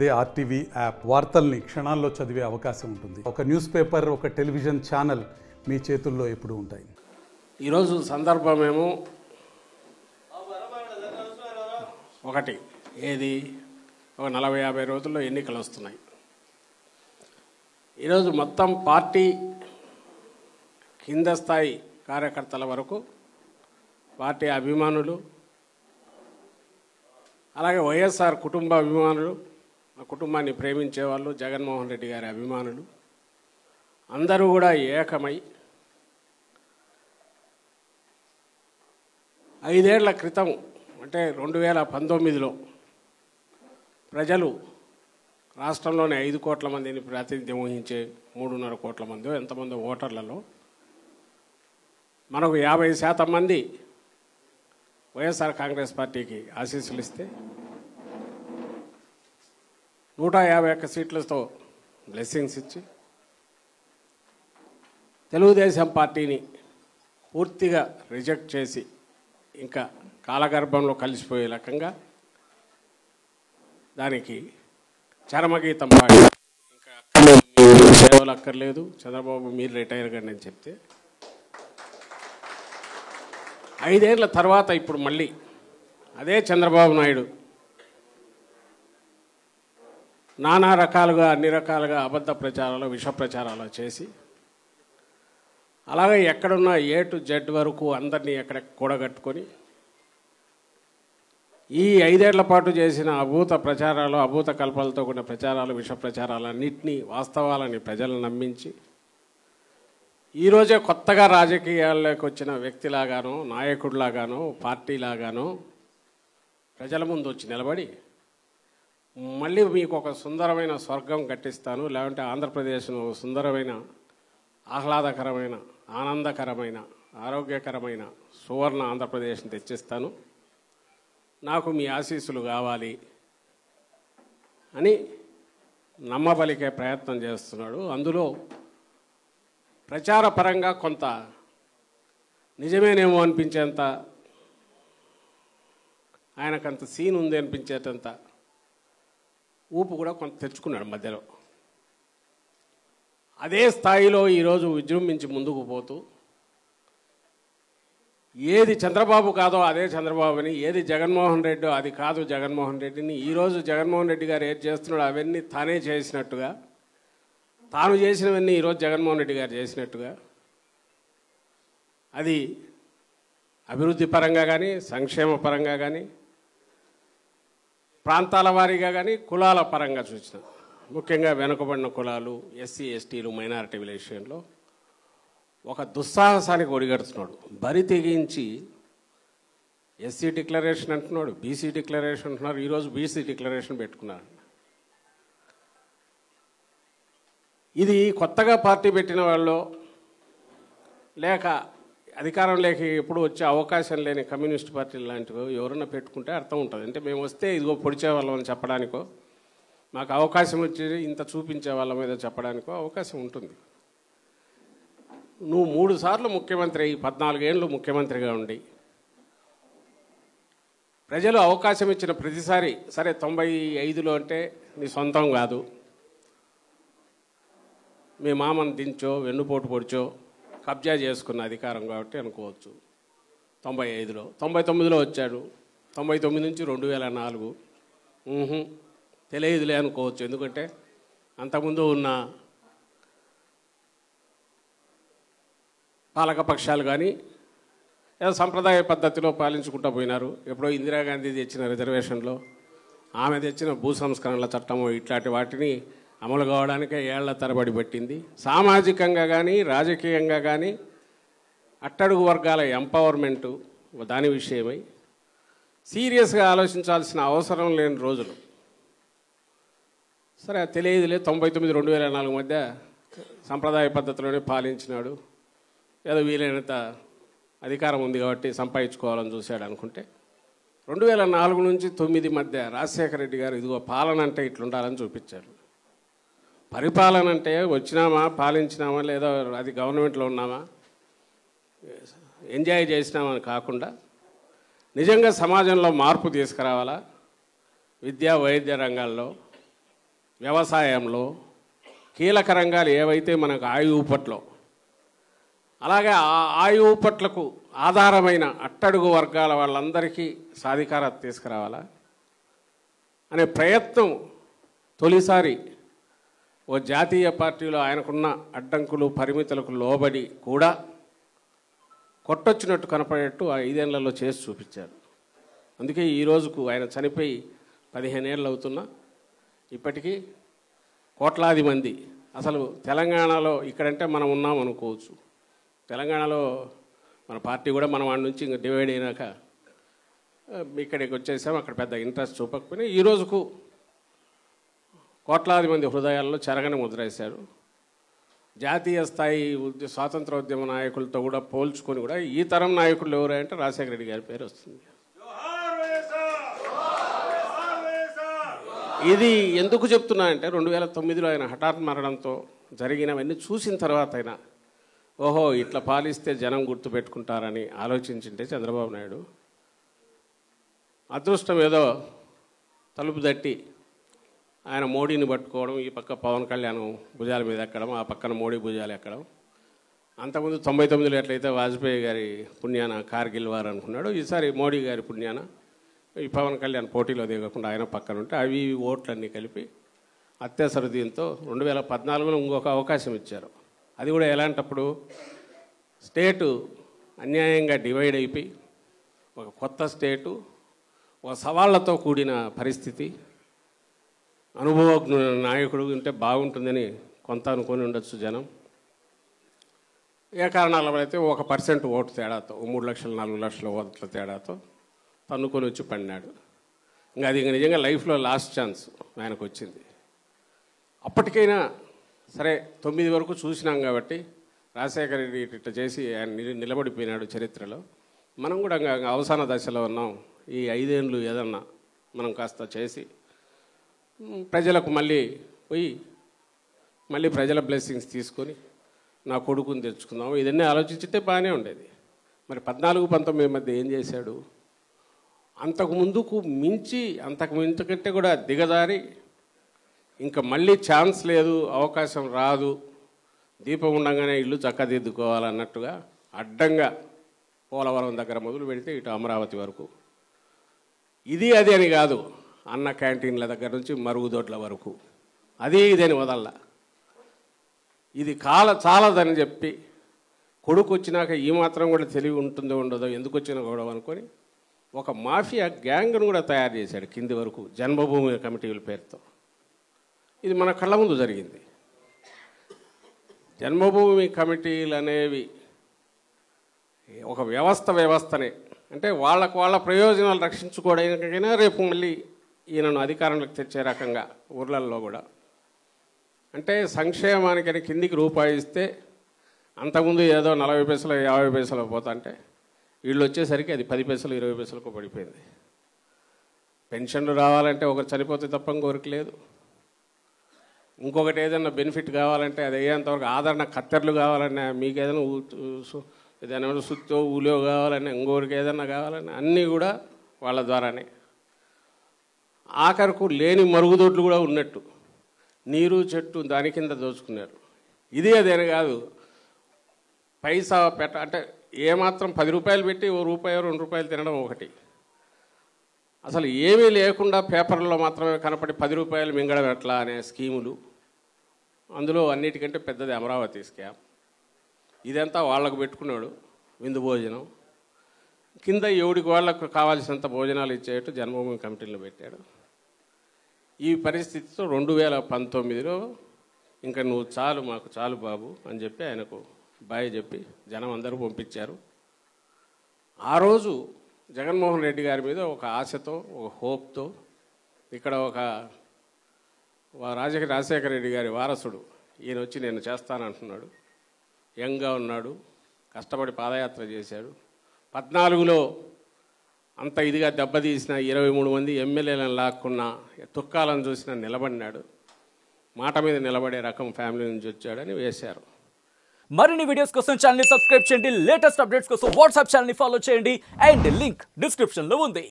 అదే RTV app వార్తల్ని క్షణాల్లో చదివే అవకాశం ఉంటుంది ఒక న్యూస్ పేపర్ ఒక టెలివిజన్ ఛానల్ మీ చేతుల్లో ఎప్పుడూ ఉంటాయి ఈరోజు సందర్భమేమో ఒకటి ఏది ఒక నలభై యాభై రోజుల్లో ఎన్నికలు వస్తున్నాయి ఈరోజు మొత్తం పార్టీ కింద స్థాయి కార్యకర్తల వరకు పార్టీ అభిమానులు అలాగే వైఎస్ఆర్ కుటుంబ అభిమానులు ఆ కుటుంబాన్ని ప్రేమించే వాళ్ళు జగన్మోహన్ రెడ్డి గారి అభిమానులు అందరూ కూడా ఏకమై ఐదేళ్ల క్రితం అంటే రెండు వేల పంతొమ్మిదిలో ప్రజలు రాష్ట్రంలోని ఐదు కోట్ల మందిని ప్రాతినిధ్యం వహించే మూడున్నర కోట్ల మంది ఎంతమంది ఓటర్లలో మనకు యాభై శాతం మంది వైఎస్ఆర్ కాంగ్రెస్ పార్టీకి ఆశీస్సులు ఇస్తే నూట యాభై ఒక్క సీట్లతో బ్లెస్సింగ్స్ ఇచ్చి తెలుగుదేశం పార్టీని పూర్తిగా రిజెక్ట్ చేసి ఇంకా కాలగర్భంలో కలిసిపోయే రకంగా దానికి చరమగీతం పాడి ఇంకా అక్కర్లేదు, మీరు సేవలు అక్కర్లేదు చంద్రబాబు మీరు రిటైర్ కండి అని చెప్తే ఐదేళ్ల తర్వాత ఇప్పుడు మళ్ళీ అదే చంద్రబాబు నాయుడు నానా రకాలుగా అన్ని రకాలుగా అబద్ధ ప్రచారాలు విష ప్రచారాలు చేసి అలాగే ఎక్కడున్న ఏ టు జెడ్ వరకు అందరినీ ఎక్కడ కూడగట్టుకొని ఈ ఐదేళ్ల పాటు చేసిన అభూత ప్రచారాలు అభూత కల్పలతో కూడిన ప్రచారాలు విష ప్రచారాలన్నింటినీ వాస్తవాలని ప్రజలను నమ్మించి ఈరోజే కొత్తగా రాజకీయాల్లోకి వచ్చిన వ్యక్తిలాగానో నాయకుడిలాగానో పార్టీలాగానో ప్రజల ముందు వచ్చి నిలబడి మళ్ళీ మీకు ఒక సుందరమైన స్వర్గం కట్టిస్తాను లేదంటే ఆంధ్రప్రదేశ్ను ఒక సుందరమైన ఆహ్లాదకరమైన ఆనందకరమైన ఆరోగ్యకరమైన సువర్ణ ఆంధ్రప్రదేశ్ని తెచ్చిస్తాను నాకు మీ ఆశీస్సులు కావాలి అని నమ్మబలికే ప్రయత్నం చేస్తున్నాడు అందులో ప్రచార పరంగా కొంత నిజమేనేమో అనిపించేంత ఆయనకంత సీన్ ఉంది అనిపించేటంత ఊపు కూడా కొంత తెచ్చుకున్నాడు మధ్యలో అదే స్థాయిలో ఈరోజు విజృంభించి ముందుకు పోతూ ఏది చంద్రబాబు కాదో అదే చంద్రబాబుని ఏది జగన్మోహన్ రెడ్డి అది కాదు జగన్మోహన్ రెడ్డిని ఈరోజు జగన్మోహన్ రెడ్డి గారు ఏది చేస్తున్నాడో అవన్నీ తానే చేసినట్టుగా తాను చేసినవన్నీ ఈరోజు జగన్మోహన్ రెడ్డి గారు చేసినట్టుగా అది అభివృద్ధి పరంగా కానీ సంక్షేమ పరంగా కానీ ప్రాంతాల వారీగా కానీ కులాల పరంగా చూసిన ముఖ్యంగా వెనుకబడిన కులాలు ఎస్సీ ఎస్టీలు మైనారిటీ విషయంలో ఒక దుస్సాహసానికి ఒడిగడుతున్నాడు బరి తెగించి ఎస్సీ డిక్లరేషన్ అంటున్నాడు బీసీ డిక్లరేషన్ అంటున్నారు ఈరోజు బీసీ డిక్లరేషన్ పెట్టుకున్నారు ఇది కొత్తగా పార్టీ పెట్టిన వాళ్ళు లేక అధికారం లేక ఎప్పుడు వచ్చే అవకాశం లేని కమ్యూనిస్ట్ పార్టీలు లాంటివి ఎవరన్నా పెట్టుకుంటే అర్థం ఉంటుంది అంటే మేము వస్తే ఇదిగో పొడిచే వాళ్ళం అని చెప్పడానికో మాకు అవకాశం వచ్చి ఇంత చూపించే వాళ్ళ మీద చెప్పడానికో అవకాశం ఉంటుంది నువ్వు మూడు సార్లు ముఖ్యమంత్రి అయ్యి పద్నాలుగేళ్ళు ముఖ్యమంత్రిగా ఉండి ప్రజలు అవకాశం ఇచ్చిన ప్రతిసారి సరే తొంభై ఐదులో అంటే నీ సొంతం కాదు మీ మామను దించో వెన్నుపోటు పొడిచో కబ్జా చేసుకున్న అధికారం కాబట్టి అనుకోవచ్చు తొంభై ఐదులో తొంభై తొమ్మిదిలో వచ్చాడు తొంభై తొమ్మిది నుంచి రెండు వేల నాలుగు ఊహు, తెలియదులే అనుకోవచ్చు ఎందుకంటే అంతకుముందు ఉన్న పాలకపక్షాలు కానీ ఏదో సంప్రదాయ పద్ధతిలో పాలించుకుంటూ పోయినారు ఎప్పుడో ఇందిరాగాంధీ తెచ్చిన రిజర్వేషన్లో ఆమె తెచ్చిన భూ సంస్కరణల చట్టము ఇట్లాంటి వాటిని అమలు కావడానికే ఏళ్ల తరబడి పట్టింది సామాజికంగా కానీ రాజకీయంగా కానీ అట్టడుగు వర్గాల ఎంపవర్మెంటు దాని విషయమై సీరియస్గా ఆలోచించాల్సిన అవసరం లేని రోజులు సరే అది తెలియదులే తొంభై తొమ్మిది రెండు వేల నాలుగు మధ్య సంప్రదాయ పద్ధతిలోనే పాలించినాడు ఏదో వీలైనంత అధికారం ఉంది కాబట్టి సంపాదించుకోవాలని చూశాడు అనుకుంటే రెండు వేల నాలుగు నుంచి తొమ్మిది మధ్య రాజశేఖర రెడ్డి గారు ఇదిగో పాలన అంటే ఇట్లుండాలని చూపించారు పరిపాలన అంటే వచ్చినామా పాలించినామా లేదా అది గవర్నమెంట్లో ఉన్నామా ఎంజాయ్ చేసినామని కాకుండా నిజంగా సమాజంలో మార్పు తీసుకురావాలా విద్యా వైద్య రంగాల్లో వ్యవసాయంలో కీలక రంగాలు ఏవైతే మనకు ఆయువు పట్లో అలాగే ఆ ఆయువు పట్లకు ఆధారమైన అట్టడుగు వర్గాల వాళ్ళందరికీ సాధికారత తీసుకురావాలా అనే ప్రయత్నం తొలిసారి ఓ జాతీయ పార్టీలో ఆయనకున్న అడ్డంకులు పరిమితులకు లోబడి కూడా కొట్టొచ్చినట్టు కనపడేట్టు ఆ ఐదేళ్లలో చేసి చూపించారు అందుకే ఈ రోజుకు ఆయన చనిపోయి పదిహేనేళ్ళు అవుతున్నా ఇప్పటికీ కోట్లాది మంది అసలు తెలంగాణలో ఇక్కడంటే మనం ఉన్నాం అనుకోవచ్చు తెలంగాణలో మన పార్టీ కూడా మనం వాడి నుంచి ఇంకా డివైడ్ అయినాక ఆ, ఇక్కడికి వచ్చేసాం అక్కడ పెద్ద ఇంట్రెస్ట్ చూపకపోయినా ఈ రోజుకు కోట్లాది మంది హృదయాల్లో చెరగని ముద్రేశారు జాతీయ స్థాయి ఉద్య స్వాతంత్రోద్యమ నాయకులతో కూడా పోల్చుకొని కూడా ఈ తరం నాయకులు ఎవరంటే రాజశేఖర రెడ్డి గారి పేరు వస్తుంది ఇది ఎందుకు చెప్తున్నా అంటే రెండు వేల తొమ్మిదిలో ఆయన హఠాత్ మరణంతో జరిగినవన్నీ చూసిన తర్వాత ఆయన ఓహో ఇట్లా పాలిస్తే జనం గుర్తుపెట్టుకుంటారని ఆలోచించింటే చంద్రబాబు నాయుడు అదృష్టం ఏదో తలుపు తట్టి ఆయన మోడీని పట్టుకోవడం ఈ పక్క పవన్ కళ్యాణ్ భుజాల మీద ఎక్కడం ఆ పక్కన మోడీ భుజాలు ఎక్కడం అంతకుముందు తొంభై తొమ్మిదిలో ఎట్లయితే వాజ్పేయి గారి పుణ్యాన కార్గిల్ వారు అనుకున్నాడు ఈసారి మోడీ గారి పుణ్యాన ఈ పవన్ కళ్యాణ్ పోటీలో దిగకుండా ఆయన పక్కన ఉంటే అవి ఇవి ఓట్లన్నీ కలిపి అత్యవసర దీంతో రెండు వేల పద్నాలుగులో ఇంకొక అవకాశం ఇచ్చారు అది కూడా ఎలాంటప్పుడు స్టేటు అన్యాయంగా డివైడ్ అయిపోయి ఒక కొత్త స్టేటు ఒక సవాళ్లతో కూడిన పరిస్థితి అనుభవజ్ఞ నాయకుడు ఉంటే బాగుంటుందని కొంత అనుకొని ఉండొచ్చు జనం ఏ కారణాల వల్ల అయితే ఒక పర్సెంట్ ఓటు తేడాతో ఓ మూడు లక్షల నాలుగు లక్షల ఓట్ల తేడాతో తన్నుకొని వచ్చి పడినాడు ఇంకా అది ఇంకా నిజంగా లైఫ్లో లాస్ట్ ఛాన్స్ ఆయనకు వచ్చింది అప్పటికైనా సరే తొమ్మిది వరకు చూసినాం కాబట్టి రాజశేఖర రెడ్డి ఇట్లా చేసి ఆయన నిల- నిలబడిపోయినాడు చరిత్రలో మనం కూడా ఇంకా అవసాన దశలో ఉన్నాం ఈ ఐదేళ్ళు ఏదన్నా మనం కాస్త చేసి మ్, ప్రజలకు మళ్ళీ పోయి మళ్ళీ ప్రజల బ్లెస్సింగ్స్ తీసుకొని నా కొడుకుని తెచ్చుకుందాం ఇదన్నీ ఆలోచించితే బాగానే ఉండేది మరి పద్నాలుగు పంతొమ్మిది మధ్య ఏం చేశాడు అంతకు ముందుకు మించి అంతకు మించి కంటే కూడా దిగజారి ఇంకా మళ్ళీ ఛాన్స్ లేదు అవకాశం రాదు దీపం ఉండగానే ఇల్లు చక్కదిద్దుకోవాలన్నట్టుగా అడ్డంగా పోలవరం దగ్గర మొదలు పెడితే ఇటు అమరావతి వరకు ఇది అది అని కాదు అన్న క్యాంటీన్ల దగ్గర నుంచి మరుగుదొడ్ల వరకు అది ఇదని వదల్ల ఇది కాల చాలదని చెప్పి కొడుకు వచ్చినాక ఈ మాత్రం కూడా తెలివి ఉంటుందో ఉండదో ఎందుకు వచ్చినా గొడవ అనుకొని ఒక మాఫియా గ్యాంగ్ను కూడా తయారు చేశాడు కింది వరకు జన్మభూమి కమిటీల పేరుతో ఇది మన కళ్ళ ముందు జరిగింది జన్మభూమి కమిటీలు అనేవి ఒక వ్యవస్థ వ్యవస్థనే అంటే వాళ్ళకు వాళ్ళ ప్రయోజనాలు రక్షించుకోవడానికైనా రేపు మళ్ళీ ఈయనను అధికారంలోకి తెచ్చే రకంగా ఊర్లల్లో కూడా అంటే సంక్షేమానికని కిందికి రూపాయి ఇస్తే అంతకుముందు ఏదో నలభై పైసలు యాభై పైసలు పోతుంటే వీళ్ళు వచ్చేసరికి అది పది పైసలు ఇరవై పైసలకు పడిపోయింది పెన్షన్లు రావాలంటే ఒకరు చనిపోతే తప్ప ఇంకొకరికి లేదు ఇంకొకటి ఏదైనా బెనిఫిట్ కావాలంటే అది అయ్యేంతవరకు ఆదరణ కత్తెరలు కావాలన్నా మీకు ఏదైనా ఊ- సు- ఏదైనా సుత్తో ఊలో కావాలన్నా ఇంకొకరికి ఏదైనా కావాలన్నా అన్నీ కూడా వాళ్ళ ద్వారానే ఆఖరకు లేని మరుగుదొడ్లు కూడా ఉన్నట్టు నీరు చెట్టు దాని కింద దోచుకున్నారు ఇది అదేని కాదు పైసా పెట్ట అంటే ఏమాత్రం పది రూపాయలు పెట్టి ఓ రూపాయి రెండు రూపాయలు తినడం ఒకటి అసలు ఏమీ లేకుండా పేపర్లో మాత్రమే కనపడి పది రూపాయలు మింగడం ఎట్లా అనే స్కీములు అందులో అన్నిటికంటే పెద్దది అమరావతి స్కామ్ ఇదంతా వాళ్ళకు పెట్టుకున్నాడు విందు భోజనం కింద ఎవడికి వాళ్ళకు కావాల్సినంత భోజనాలు ఇచ్చేట్టు జన్మభూమి కమిటీలో పెట్టాడు ఈ పరిస్థితితో రెండు వేల పంతొమ్మిదిలో ఇంకా నువ్వు చాలు మాకు చాలు బాబు అని చెప్పి ఆయనకు బాయ్ చెప్పి జనం అందరూ పంపించారు ఆ రోజు జగన్మోహన్ రెడ్డి గారి మీద ఒక ఆశతో ఒక హోప్తో ఇక్కడ ఒక వా- రాజకీయ రాజశేఖర రెడ్డి గారి వారసుడు ఈయన వచ్చి నేను చేస్తానంటున్నాడు యంగ్గా ఉన్నాడు కష్టపడి పాదయాత్ర చేశాడు పద్నాలుగులో అంత ఇదిగా దెబ్బతీసిన ఇరవై మూడు మంది ఎమ్మెల్యేలను లాక్కున్న తుక్కాలను చూసిన నిలబడినాడు మాట మీద నిలబడే రకం ఫ్యామిలీ నుంచి వచ్చాడని వేశారు మరిన్ని వీడియోస్ కోసం ఛానల్ సబ్స్క్రైబ్ చేయండి లేటెస్ట్ అప్డేట్స్ కోసం వాట్సాప్ ఛానల్ ఫాలో చేయండి అండ్ లింక్ డిస్క్రిప్షన్ లో ఉంది